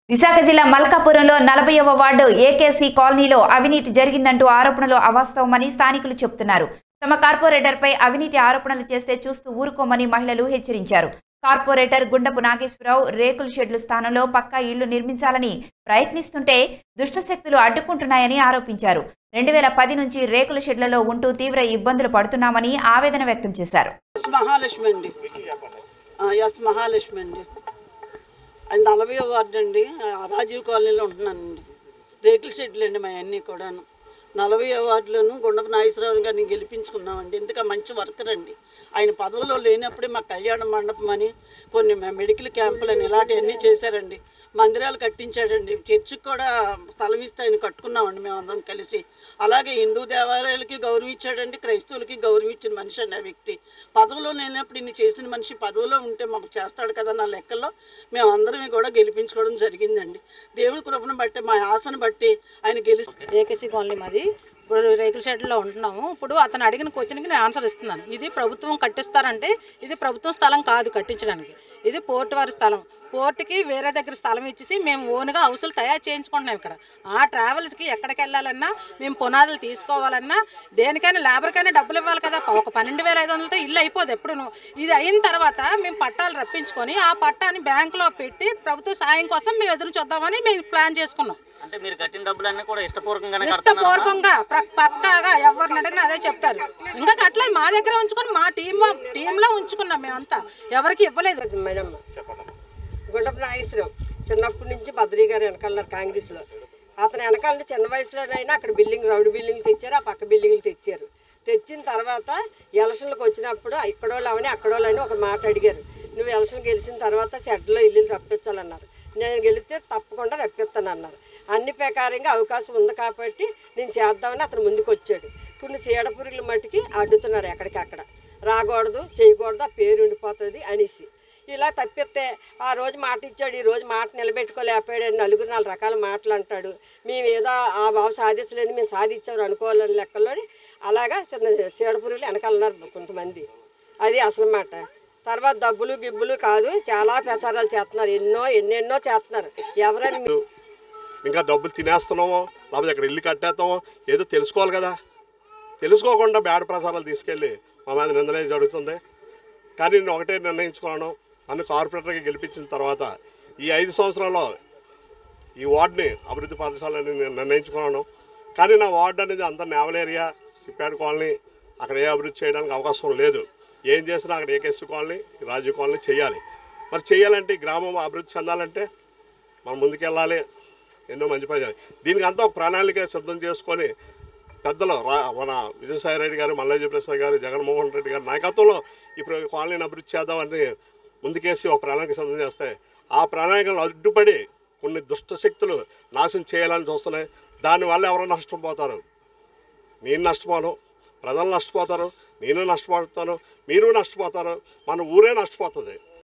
విశాఖ జిల్లా మల్కాపురంలో నలభైవ ward AKC కాలనీలో అవినీతి జరిగిందంటూ ఆరోపణలు అవాస్తవమని స్థానికులు చెబుతున్నారు తమ కార్పొరేటర్పై అవినీతి ఆరోపణలు చేస్తే చూస్తూ ఊరుకోమని మహిళలు హెచ్చరించారు కార్పొరేటర్ గుండపు నాగేశ్వరరావు రేకుల షెడ్లు స్థానంలో పక్కా ఇళ్లు నిర్మించాలని ప్రయత్నిస్తుంటే దుష్టశక్తులు అడ్డుకుంటున్నాయని ఆరోపించారు రెండు వేల పది నుంచి రేకుల షెడ్లలో ఉంటూ తీవ్ర ఇబ్బందులు పడుతున్నామని ఆవేదన వ్యక్తం చేశారు ఎస్ మహాలక్ష్మి అండి ఆ, ఎస్ మహాలక్ష్మి అండి అది నలభై వార్డు అండి ఆ, రాజీవ్ కాలనీలో ఉంటున్నానండి రేకుల షెడ్లు అండి మా అన్నీ కూడాను నలభై వార్డులోను గుండపు నాగేశ్వరరావు గారిని గెలిపించుకున్నామండి ఎందుకు మంచి వర్కర్ అండి ఆయన పదవిలో లేనప్పుడే మా కళ్యాణ మండపం అని కొన్ని మె- మెడికల్ క్యాంపులు అని ఇలాంటివన్నీ చేశారండి మందిరాలు కట్టించాడండి చర్చికి కూడా స్థలం ఇస్తే ఆయన కట్టుకున్నామండి మేమందరం కలిసి అలాగే హిందూ దేవాలయాలకి గౌరవం ఇచ్చాడండి క్రైస్తవులకి గౌరవం ఇచ్చిన మనిషి అండి ఆ వ్యక్తి పదవిలో లేనప్పుడు ఇన్ని చేసిన మనిషి పదవిలో ఉంటే మాకు చేస్తాడు కదా నా లెక్కల్లో మేమందరం కూడా గెలిపించుకోవడం జరిగిందండి దేవుడి కృపను బట్టి మా ఆశను బట్టి ఆయన గెలి ఏకేసీ కాలనీ మాది ఇప్పుడు రేకుల షెడ్లో ఉంటున్నాము ఇప్పుడు అతను అడిగిన క్వశ్చన్కి నేను ఆన్సర్ ఇస్తున్నాను ఇది ప్రభుత్వం కట్టిస్తారంటే ఇది ప్రభుత్వం స్థలం కాదు కట్టించడానికి ఇది పోర్టు వారి స్థలం పోర్టుకి వేరే దగ్గర స్థలం ఇచ్చేసి మేము ఓన్గా హౌసులు తయారు చేయించుకుంటున్నాం ఇక్కడ ఆ ట్రావెల్స్కి ఎక్కడికి వెళ్ళాలన్నా మేము పునాదులు తీసుకోవాలన్నా దేనికైనా లేబర్కైనా డబ్బులు ఇవ్వాలి కదా ఒక పన్నెండు వేల ఐదు వందలతో ఇల్లు అయిపోదు ఎప్పుడును ఇది అయిన తర్వాత మేము పట్టాలు రప్పించుకొని ఆ పట్టాని బ్యాంకులో పెట్టి ప్రభుత్వ సాయం కోసం మేము ఎదురు చూద్దామని మేము ప్లాన్ చేసుకున్నాం అంటే మీరు కట్టిన డబ్బులన్నీ కూడా ఇష్టపూర్వకంగానే కడుతున్నారు ఇష్టపూర్వకంగా ప్ర- పక్కాగా ఎవరిని అడిగినా అదే చెప్తారు ఇంకా కట్టలేదు మా దగ్గర ఉంచుకొని మా టీమ్ టీంలో ఉంచుకున్నాం మేమంతా ఎవరికి ఇవ్వలేదు మేడం గుండపు నాగేశ్వరం చిన్నప్పటి నుంచి బద్రీ గారు వెనకాలన్నారు కాంగ్రెస్లో అతను వెనకాలంటే చిన్న వయసులోనైనా అక్కడ బిల్డింగ్ రౌడ్ బిల్డింగ్ తెచ్చారు ఆ పక్క బిల్డింగ్లు తెచ్చారు తెచ్చిన తర్వాత ఎలక్షన్లకు వచ్చినప్పుడు ఇక్కడోళ్ళు అవని అక్కడోళ్ళు అని ఒక మాట అడిగారు నువ్వు ఎలక్షన్ గెలిచిన తర్వాత షెడ్లో ఇల్లు రప్పించాలన్నారు నేను గెలిస్తే తప్పకుండా రప్పిస్తానన్నారు అన్ని ప్రకారంగా అవకాశం ఉంది కాబట్టి నేను చేద్దామని అతను ముందుకు వచ్చాడు కొన్ని చీడపురుగుల మట్టుకి అడ్డుతున్నారు ఎక్కడికక్కడ రాకూడదు చేయకూడదు ఆ పేరు ఉండిపోతుంది అనేసి ఇలా తప్పిస్తే ఆ రోజు మాట ఇచ్చాడు ఈ రోజు మాట నిలబెట్టుకోలేకపోయాడు నలుగురు నాలుగు రకాల మాటలు అంటాడు మేము ఏదో ఆ బాబు సాధించలేదు మేము సాధించారు అనుకోవాలని లెక్కల్లోని అలాగా చిన్న సీడపురుగులు వెనకాలన్నారు కొంతమంది అది అసలు మాట తర్వాత డబ్బులు గిబ్బులు కాదు చాలా ప్రచారాలు చేస్తున్నారు ఎన్నో ఎన్నెన్నో చేస్తున్నారు ఎవరని మీ- ఇంకా డబ్బులు తినేస్తున్నామో లేకపోతే ఇక్కడ ఇల్లు కట్టేస్తామో ఏదో తెలుసుకోవాలి కదా తెలుసుకోకుండా బ్యాడ్ ప్రసారాలు తీసుకెళ్ళి మా మీద నిందలే జరుగుతుంది కానీ నేను ఒకటే నిర్ణయించుకున్నాను నన్ను కార్పొరేటర్గా గెలిపించిన తర్వాత ఈ ఐదు సంవత్సరాల్లో ఈ వార్డుని అభివృద్ధి పరచాలని నేను నిర్ణయించుకున్నాను కానీ నా వార్డు అనేది అంత నేవల్ ఏరియా సిప్పాడు కాలనీ అక్కడ ఏ అభివృద్ధి చేయడానికి అవకాశం లేదు ఏం చేసినా అక్కడ ఏకేసి కాలనీ రాజీవ్ కాలనీ చేయాలి మరి చేయాలంటే ఈ గ్రామం అభివృద్ధి చెందాలంటే మనం ముందుకెళ్ళాలి ఎన్నో మంచి పని చేయాలి దీనికి అంతా ఒక ప్రణాళిక సిద్ధం చేసుకొని పెద్దలు రా మన విజయసాయి రెడ్డి గారు మల్లాజీ ప్రసాద్ గారు జగన్మోహన్ రెడ్డి గారి నాయకత్వంలో ఇప్పుడు కాలనీని అభివృద్ధి చేద్దామని ముందుకేసి ఒక ప్రణాళిక సిద్ధం చేస్తే ఆ ప్రణాళికలు అడ్డుపడి కొన్ని దుష్ట శక్తులు నాశనం చేయాలని చూస్తున్నాయి దానివల్ల ఎవరో నష్టపోతారు నేను నష్టపోను ప్రజలు నష్టపోతారు నేను నష్టపోతాను మీరు నష్టపోతారు మన ఊరే నష్టపోతుంది